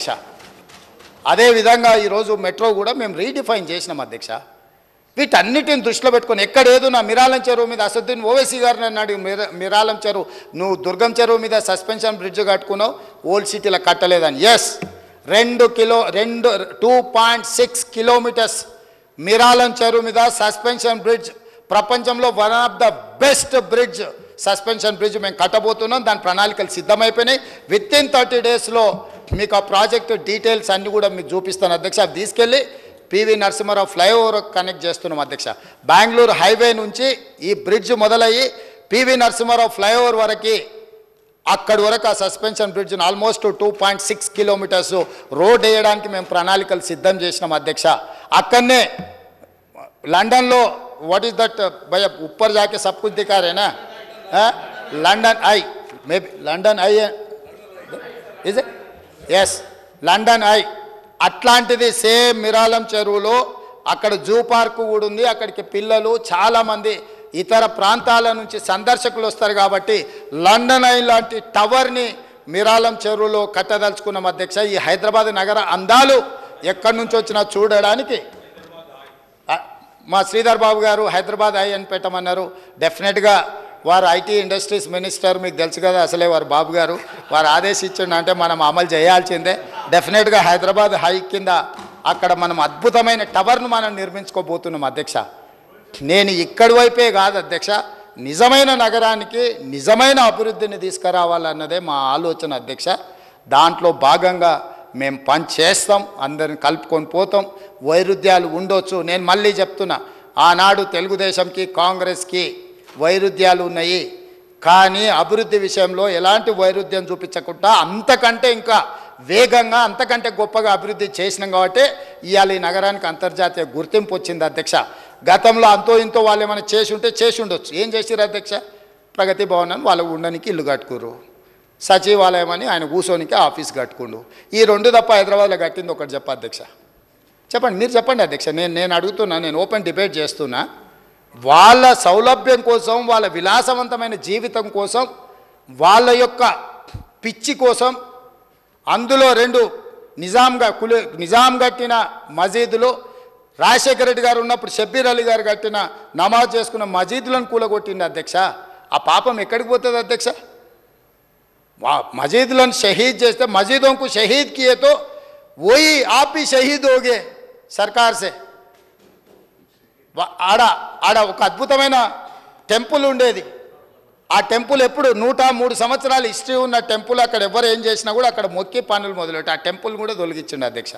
అధ్యక్ష అదేవిధంగా ఈరోజు మెట్రో కూడా మేము రీడిఫైన్ చేసినాం అధ్యక్ష వీటన్నిటిని దృష్టిలో పెట్టుకొని ఎక్కడేదో నా మిరాలం చెరువు మీద అసదుద్దీన్ ఓవైసీ గారిని అన్నాడు మిర మిరాలం చెరువు నువ్వు దుర్గం చెరువు మీద సస్పెన్షన్ బ్రిడ్జ్ కట్టుకున్నావు ఓల్డ్ సిటీలో కట్టలేదని ఎస్ రెండు కిలో రెండు two point six kilometres Miralam చెరువు మీద సస్పెన్షన్ బ్రిడ్జ్ ప్రపంచంలో one of the best bridge suspension bridge మేము కట్టబోతున్నాం దాని ప్రణాళికలు సిద్ధమైపోయినాయి విత్ ఇన్ థర్టీ డేస్లో మీకు ఆ ప్రాజెక్ట్ డీటెయిల్స్ అన్నీ కూడా మీకు చూపిస్తాను అధ్యక్ష అవి తీసుకెళ్ళి పివి నరసింహారావు ఫ్లైఓవర్ కనెక్ట్ చేస్తున్నాం అధ్యక్ష బెంగళూరు హైవే నుంచి ఈ బ్రిడ్జ్ మొదలయ్యి పివి నరసింహారావు ఫ్లైఓవర్ వరకు అక్కడి వరకు ఆ సస్పెన్షన్ బ్రిడ్జ్ని almost two point six kilometres road వేయడానికి మేము ప్రణాళికలు సిద్ధం చేసినాం అధ్యక్ష అక్కడనే లండన్లో వాట్ ఈస్ దట్ భయ ఉప్పర్ జాకే సబ్ కుछ दिखा रहे ना London eye maybe London eye is as London eye అట్లాంటిది సేమ్ మిరాలం చెరువులో అక్కడ జూ పార్కు కూడా ఉంది అక్కడికి పిల్లలు చాలామంది ఇతర ప్రాంతాల నుంచి సందర్శకులు వస్తారు కాబట్టి లండన్ ఐ లాంటి టవర్ని మిరాలం చెరువులో కట్టదలుచుకున్నాం అధ్యక్ష ఈ హైదరాబాద్ నగర అందాలు ఎక్కడి నుంచి వచ్చినా చూడడానికి ఆ, మా శ్రీధర్ బాబు గారు హైదరాబాద్ ఐ అని పెట్టమన్నారు డెఫినెట్గా వారు ఐటీ ఇండస్ట్రీస్ మినిస్టర్ మీకు తెలుసు కదా అసలే వారు బాబు గారు వారు ఆదేశించండి అంటే మనం అమలు చేయాల్సిందే డెఫినెట్గా హైదరాబాద్ హై కింద అక్కడ మనం అద్భుతమైన టవర్ను మనం నిర్మించుకోబోతున్నాం అధ్యక్ష నేను ఇక్కడి వైపే కాదు అధ్యక్ష నిజమైన నగరానికి నిజమైన అభివృద్ధిని తీసుకురావాలన్నదే మా ఆలోచన అధ్యక్ష దాంట్లో భాగంగా మేము పని చేస్తాం అందరిని కలుపుకొని పోతాం వైరుధ్యాలు ఉండొచ్చు నేను మళ్ళీ చెప్తున్నా ఆనాడు తెలుగుదేశంకి కాంగ్రెస్కి వైరుధ్యాలు ఉన్నాయి కానీ అభివృద్ధి విషయంలో ఎలాంటి వైరుధ్యం చూపించకుండా అంతకంటే ఇంకా వేగంగా అంతకంటే గొప్పగా అభివృద్ధి చేసినాం కాబట్టి ఇవాళ ఈ నగరానికి అంతర్జాతీయ గుర్తింపు వచ్చింది అధ్యక్ష గతంలో అంతో ఇంతో వాళ్ళు ఏమైనా చేసి ఉంటే చేసి ఉండొచ్చు ఏం చేసిరు అధ్యక్ష ప్రగతి భవన్ అని వాళ్ళు ఉండడానికి ఇల్లు కట్టుకురు సచివాలయం అని ఆయన కూర్చోనికి ఆఫీస్ కట్టుకుండు ఈ రెండు తప్ప హైదరాబాద్లో కట్టింది ఒకటి చెప్ప అధ్యక్ష చెప్పండి మీరు చెప్పండి అధ్యక్ష నేను నేను అడుగుతున్నా నేను ఓపెన్ డిబేట్ చేస్తున్నా వాళ్ళ సౌలభ్యం కోసం వాళ్ళ విలాసవంతమైన జీవితం కోసం వాళ్ళ యొక్క పిచ్చి కోసం అందులో రెండు నిజాంగా కులి నిజాం కట్టిన మసీదులు రాజశేఖర రెడ్డి గారు ఉన్నప్పుడు షబ్బీర్ అలీ గారు కట్టిన నమాజ్ చేసుకున్న మసీదులను కూలగొట్టింది అధ్యక్ష ఆ పాపం ఎక్కడికి పోతుంది అధ్యక్ష వా మసీదులను షహీద్ చేస్తే मस्जिदों को शहीद किए तो वही आप भी शहीद होगे सरकार से వా- ఆడ ఆడ ఒక అద్భుతమైన టెంపుల్ ఉండేది ఆ టెంపుల్ ఎప్పుడు నూట మూడు సంవత్సరాల హిస్టరీ ఉన్న టెంపుల్ అక్కడ ఎవరు ఏం చేసినా కూడా అక్కడ మొక్కి పనులు మొదలెట్టి ఆ టెంపుల్ కూడా తొలగించండి అధ్యక్ష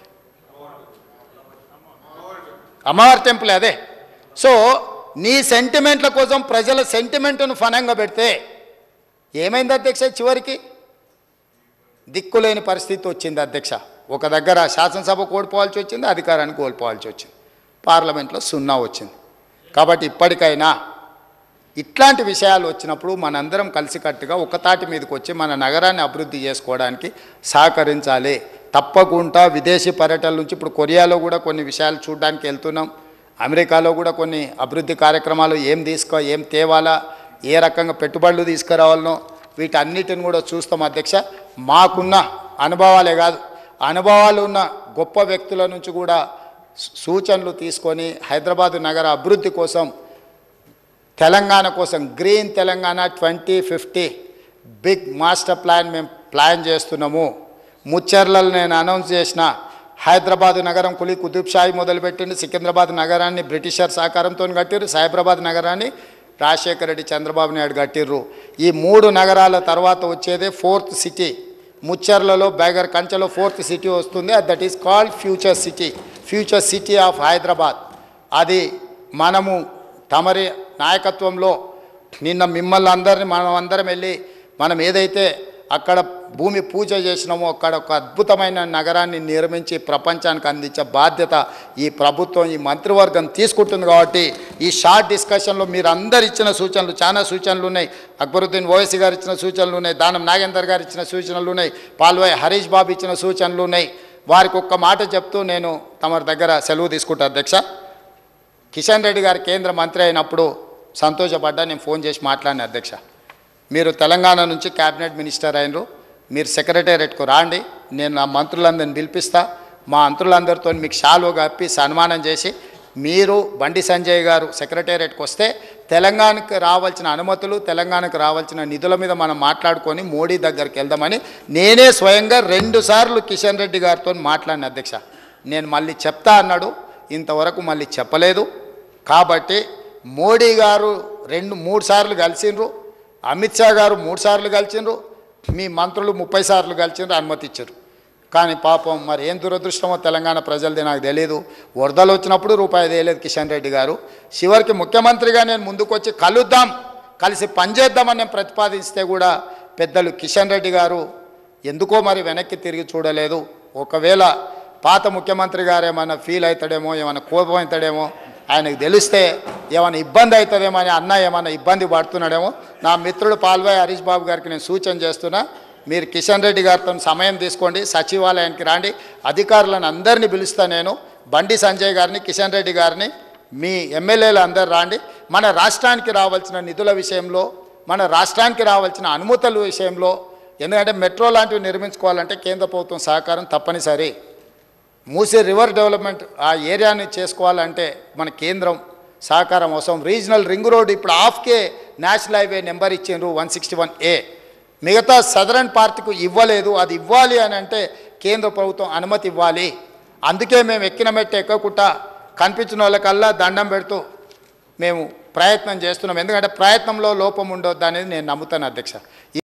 అమ్మవారి టెంపుల్ అదే సో నీ సెంటిమెంట్ల కోసం ప్రజల సెంటిమెంట్ను ఫనంగా పెడితే ఏమైంది అధ్యక్ష చివరికి దిక్కులేని పరిస్థితి వచ్చింది అధ్యక్ష ఒక దగ్గర శాసనసభ కోల్పోవాల్సి వచ్చింది అధికారాన్ని కోల్పోవాల్సి వచ్చింది పార్లమెంట్లో సున్నా వచ్చింది కాబట్టి ఇప్పటికైనా ఇట్లాంటి విషయాలు వచ్చినప్పుడు మనందరం కలిసికట్టుగా ఒక తాటి మీదకి వచ్చి మన నగరాన్ని అభివృద్ధి చేసుకోవడానికి సహకరించాలి తప్పకుండా విదేశీ పర్యటనల నుంచి ఇప్పుడు కొరియాలో కూడా కొన్ని విషయాలు చూడడానికి వెళ్తున్నాం అమెరికాలో కూడా కొన్ని అభివృద్ధి కార్యక్రమాలు ఏం తీసుకో ఏం తేవాలా ఏ రకంగా పెట్టుబడులు తీసుకురావాలనో వీటన్నిటిని కూడా చూస్తాం అధ్యక్ష మాకున్న అనుభవాలే కాదు అనుభవాలు ఉన్న గొప్ప వ్యక్తుల నుంచి కూడా సూ- సూచనలు తీసుకొని హైదరాబాద్ నగర అభివృద్ధి కోసం తెలంగాణ కోసం green Telangana twenty fifty big master plan మేము ప్లాన్ చేస్తున్నాము ముచ్చర్లలో నేను అనౌన్స్ చేసిన హైదరాబాద్ నగరం కులి కుతుబ్ షాహి మొదలుపెట్టింది సికింద్రాబాద్ నగరాన్ని బ్రిటిషర్ సహకారంతో కట్టిర్రు సైబరాబాద్ నగరాన్ని రాజశేఖర రెడ్డి చంద్రబాబు నాయుడు కట్టిర్రు ఈ మూడు నగరాల తర్వాత వచ్చేదే ఫోర్త్ సిటీ ముచ్చర్లలో బేగర్ కంచెలో ఫోర్త్ సిటీ వస్తుంది that is called future city future city of Hyderabad అది మనము తమరి నాయకత్వంలో నిన్న మిమ్మల్ని అందరినీ మనం అందరం వెళ్ళి మనం ఏదైతే అక్కడ భూమి పూజ చేసినామో అక్కడ ఒక అద్భుతమైన నగరాన్ని నిర్మించి ప్రపంచానికి అందించే బాధ్యత ఈ ప్రభుత్వం ఈ మంత్రివర్గం తీసుకుంటుంది కాబట్టి ఈ షార్ట్ డిస్కషన్లో మీరు అందరు ఇచ్చిన సూచనలు చాలా సూచనలు ఉన్నాయి అక్బరుద్దీన్ ఓవైసీ గారు ఇచ్చిన సూచనలు ఉన్నాయి దానం నాగేందర్ గారు ఇచ్చిన సూచనలు ఉన్నాయి పాల్వాయి హరీష్ బాబు ఇచ్చిన సూచనలు ఉన్నాయి వారికి ఒక్క మాట చెప్తూ నేను తమరి దగ్గర సెలవు తీసుకుంటా అధ్యక్ష కిషన్ రెడ్డి గారు కేంద్ర మంత్రి అయినప్పుడు సంతోషపడ్డా నేను ఫోన్ చేసి మాట్లాడిన అధ్యక్ష మీరు తెలంగాణ నుంచి క్యాబినెట్ మినిస్టర్ అయినరు మీరు సెక్రటేరియట్కు రాండి నేను నా మంత్రులందరిని పిలిపిస్తా మా మంత్రులందరితో మీకు షాలు కప్పి సన్మానం చేసి మీరు బండి సంజయ్ గారు సెక్రటేరియట్కి వస్తే తెలంగాణకు రావాల్సిన అనుమతులు తెలంగాణకు రావాల్సిన నిధుల మీద మనం మాట్లాడుకొని మోడీ దగ్గరికి వెళ్దామని నేనే స్వయంగా రెండు సార్లు కిషన్ రెడ్డి గారితో మాట్లాడిన అధ్యక్ష నేను మళ్ళీ చెప్తా అన్నాడు ఇంతవరకు మళ్ళీ చెప్పలేదు కాబట్టి మోడీ గారు రెండు మూడు సార్లు కలిసిండ్రు అమిత్ షా గారు మూడు సార్లు కలిసిండ్రు మీ మంత్రులు ముప్పై సార్లు కలిసిండ్రు అనుమతి ఇచ్చారు కానీ పాపం మరి ఏం దురదృష్టమో తెలంగాణ ప్రజలది నాకు తెలియదు వరదలు వచ్చినప్పుడు రూపాయి తెలియదు కిషన్ రెడ్డి గారు చివరికి ముఖ్యమంత్రిగా నేను ముందుకొచ్చి కలుద్దాం కలిసి పనిచేద్దామని నేను ప్రతిపాదిస్తే కూడా పెద్దలు కిషన్ రెడ్డి గారు ఎందుకో మరి వెనక్కి తిరిగి చూడలేదు ఒకవేళ పాత ముఖ్యమంత్రి గారు ఏమైనా ఫీల్ అవుతాడేమో ఏమైనా కోపం అవుతాడేమో ఆయనకు తెలిస్తే ఏమైనా ఇబ్బంది అవుతుందేమో అని అన్న ఏమైనా ఇబ్బంది పడుతున్నాడేమో నా మిత్రుడు పాల్వాయి హరీష్ బాబు గారికి నేను సూచన చేస్తున్నా మీరు కిషన్ రెడ్డి గారితో సమయం తీసుకోండి సచివాలయానికి రాండి అధికారులను అందరినీ పిలుస్తా నేను బండి సంజయ్ గారిని కిషన్ రెడ్డి గారిని మీ ఎమ్మెల్యేలు అందరు రాండి మన రాష్ట్రానికి రావాల్సిన నిధుల విషయంలో మన రాష్ట్రానికి రావాల్సిన అనుమతుల విషయంలో ఎందుకంటే మెట్రో లాంటివి నిర్మించుకోవాలంటే కేంద్ర ప్రభుత్వం సహకారం తప్పనిసరి మూసీ రివర్ డెవలప్మెంట్ ఆ ఏరియాని చేసుకోవాలంటే మన కేంద్రం సహకారం అవసరం రీజనల్ రింగ్ రోడ్ ఇప్పుడు హాఫ్కే నేషనల్ హైవే నెంబర్ ఇచ్చిండ్రు వన్ సిక్స్టీ వన్ ఏ మిగతా సదరన్ పార్టీకు ఇవ్వలేదు అది ఇవ్వాలి అని అంటే కేంద్ర ప్రభుత్వం అనుమతి ఇవ్వాలి అందుకే మేము ఎక్కిన మెట్టు ఎక్కకుండా కనిపించిన వాళ్ళకల్లా దండం పెడుతూ మేము ప్రయత్నం చేస్తున్నాం ఎందుకంటే ప్రయత్నంలో లోపం ఉండొద్దు అనేది నేను నమ్ముతాను అధ్యక్ష